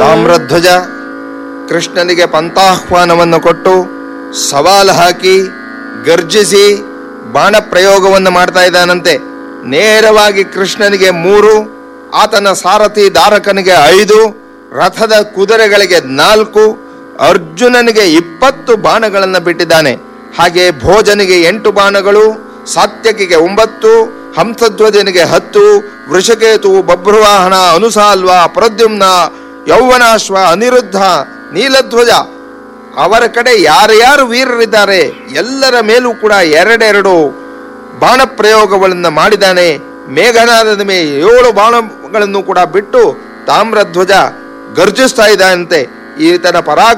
ತಾಮ್ರಧ್ವಜ ಕೃಷ್ಣನಿಗೆ ಪಂತಾಹ್ವಾನವನ್ನು ಕೊಟ್ಟು ಸವಾಲು ಹಾಕಿ ಗರ್ಜಿಸಿ ಬಾಣ ಪ್ರಯೋಗವನ್ನು ಮಾಡ್ತಾ ಇದ್ದಾನಂತೆ ನೇರವಾಗಿ ಕೃಷ್ಣನಿಗೆ ಮೂರು ಆತನ ಸಾರಥಿ ದಾರಕನಿಗೆ ಐದು ರಥದ ಕುದುರೆಗಳಿಗೆ ನಾಲ್ಕು ಅರ್ಜುನನಿಗೆ ಇಪ್ಪತ್ತು ಬಾಣಗಳನ್ನು ಬಿಟ್ಟಿದ್ದಾನೆ ಹಾಗೆ ಭೋಜನಿಗೆ ಎಂಟು ಬಾಣಗಳು ಸಾತ್ಯಕಿಗೆ ಒಂಬತ್ತು ಹಂಸಧ್ವಜನಿಗೆ ಹತ್ತು ವೃಷಕೇತು ಬಭ್ರುವಾಹನ ಅನುಸಾಲ್ವ ಪ್ರದ್ಯುಮ್ನ ಯೌವನಾಶ್ವ ಅನಿರುದ್ಧ ನೀಲಧ್ವಜ ಅವರ ಕಡೆ ಯಾರ್ಯಾರು ವೀರರಿದ್ದಾರೆ ಎಲ್ಲರ ಮೇಲೂ ಕೂಡ ಎರಡೆರಡು ಬಾಣ ಪ್ರಯೋಗಗಳನ್ನು ಮಾಡಿದ್ದಾನೆ ಮೇಘನಾದದ ಮೇಲೆ ಏಳು ಬಾಣಗಳನ್ನು ಕೂಡ ಬಿಟ್ಟು ತಾಮ್ರಧ್ವಜ ಗರ್ಜಿಸ್ತಾ ಇದ್ದಾನಂತೆ ಈತನ ಪರಾಕ್ರಮ